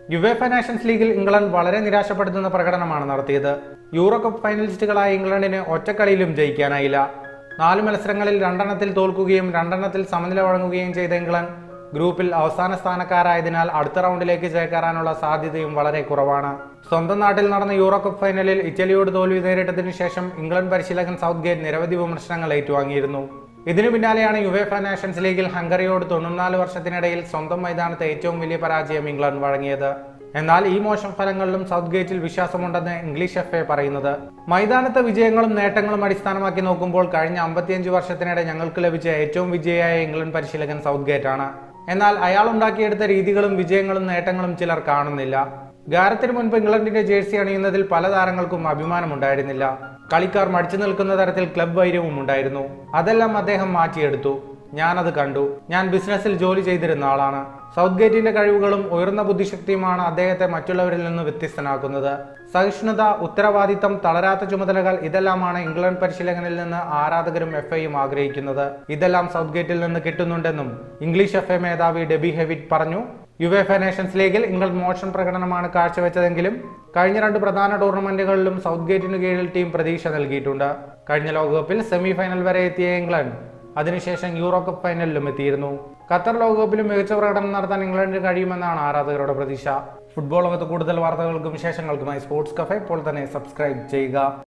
UEFA nations ലീഗിൽ England വളരെ നിരാശപ്പെടുത്തുന്ന പ്രകടനമാണ് നടത്തിയത് യൂറോ കപ്പ് ഫൈനലിസ്റ്റുകളായ ഇംഗ്ലണ്ടിന് ഒറ്റക്കളിയിലും ജയിക്കാനായില്ല നാല് മത്സരങ്ങളിൽ രണ്ടെണ്ണത്തിൽ തോൽക്കുകയും രണ്ടെണ്ണത്തിൽ സമനില വഴങ്ങുകയും ചെയ്ത ഇംഗ്ലണ്ട് ഗ്രൂപ്പിൽ അവസാന സ്ഥാനക്കാരായതിനാൽ അടുത്ത റൗണ്ടിലേക്ക് ചേക്കേറാനുള്ള സാധ്യതയും വളരെ കുറവാണ് സ്വന്തം നാട്ടിൽ നടന്ന യൂറോ കപ്പ് ഫൈനലിൽ ഇറ്റലിയോട് തോൽവി നേരിട്ടതിനു ശേഷം ഇംഗ്ലണ്ട് പരിശീലകൻ സൗത്ത് ഗേറ്റ് നിരവധി വിമർശനങ്ങൾ ഏറ്റുവാങ്ങിയിരുന്നു ഇതിനു പിന്നാലെയാണ് യുവേഫ നാഷൻസ് ലീഗിൽ ഹംഗറിയോട് തൊണ്ണൂറ്റിനാല് വർഷത്തിനിടയിൽ സ്വന്തം മൈതാനത്ത് ഏറ്റവും വലിയ പരാജയം ഇംഗ്ലണ്ട് വഴങ്ങിയത് എന്നാൽ ഈ മോശം ഫലങ്ങളിലും സൗത്ത് ഗേറ്റിൽ വിശ്വാസമുണ്ടെന്ന് ഇംഗ്ലീഷ് എഫ് എ പറയുന്നത് മൈതാനത്തെ വിജയങ്ങളും നേട്ടങ്ങളും അടിസ്ഥാനമാക്കി നോക്കുമ്പോൾ കഴിഞ്ഞ അമ്പത്തിയഞ്ച് വർഷത്തിനിടെ ഞങ്ങൾക്ക് ലഭിച്ച ഏറ്റവും വിജയിയായ ഇംഗ്ലണ്ട് പരിശീലകൻ സൗത്ത് ഗേറ്റ് ആണ് എന്നാൽ അയാൾ ഉണ്ടാക്കിയെടുത്ത രീതികളും വിജയങ്ങളും നേട്ടങ്ങളും ചിലർ കാണുന്നില്ല ഗാരത്തിന് മുൻപ് ഇംഗ്ലണ്ടിന്റെ ജേഴ്സി അണിയുന്നതിൽ പല താരങ്ങൾക്കും അഭിമാനമുണ്ടായിരുന്നില്ല കളിക്കാർ മടിച്ചു നിൽക്കുന്ന തരത്തിൽ ക്ലബ് വൈര്യവും ഉണ്ടായിരുന്നു അതെല്ലാം അദ്ദേഹം മാറ്റിയെടുത്തു ഞാനത് കണ്ടു ഞാൻ ബിസിനസ്സിൽ ജോലി ചെയ്തിരുന്ന ആളാണ് സൗത്ത് ഗേറ്റിന്റെ കഴിവുകളും ഉയർന്ന ബുദ്ധിശക്തിയുമാണ് അദ്ദേഹത്തെ മറ്റുള്ളവരിൽ നിന്ന് വ്യത്യസ്തനാക്കുന്നത് സഹിഷ്ണുത ഉത്തരവാദിത്തം തളരാത്ത ചുമതലകൾ ഇതെല്ലാമാണ് ഇംഗ്ലണ്ട് പരിശീലകനിൽ നിന്ന് ആരാധകരും എഫ് ഐയും ആഗ്രഹിക്കുന്നത് ഇതെല്ലാം സൗത്ത് ഗേറ്റിൽ നിന്ന് കിട്ടുന്നുണ്ടെന്നും ഇംഗ്ലീഷ് എഫ് എ മേധാവി ഡെബി ഹെവിറ്റ് പറഞ്ഞു യുവേഫ നേഷൻസ് ലീഗിൽ ഇംഗ്ലണ്ട് മോശം പ്രകടനമാണ് കാഴ്ചവെച്ചതെങ്കിലും കഴിഞ്ഞ രണ്ട് പ്രധാന ടൂർണമെന്റുകളിലും സൗത്ത് ഗേറ്റിന് കീഴിൽ ടീം പ്രതീക്ഷ നൽകിയിട്ടുണ്ട് കഴിഞ്ഞ ലോകകപ്പിൽ സെമി ഫൈനൽ വരെ എത്തിയ ഇംഗ്ലണ്ട് അതിനുശേഷം യൂറോ കപ്പ് ഫൈനലിലും എത്തിയിരുന്നു ഖത്തർ ലോകകപ്പിലും മികച്ച പ്രകടനം നടത്താൻ ഇംഗ്ലണ്ടിന് കഴിയുമെന്നാണ് ആരാധകരുടെ പ്രതീക്ഷ ഫുട്ബോൾ ലോകത്ത് കൂടുതൽ വാർത്തകൾക്കും വിശേഷങ്ങൾക്കുമായി സ്പോർട്സ് കഫേ ഇപ്പോൾ തന്നെ സബ്സ്ക്രൈബ് ചെയ്യുക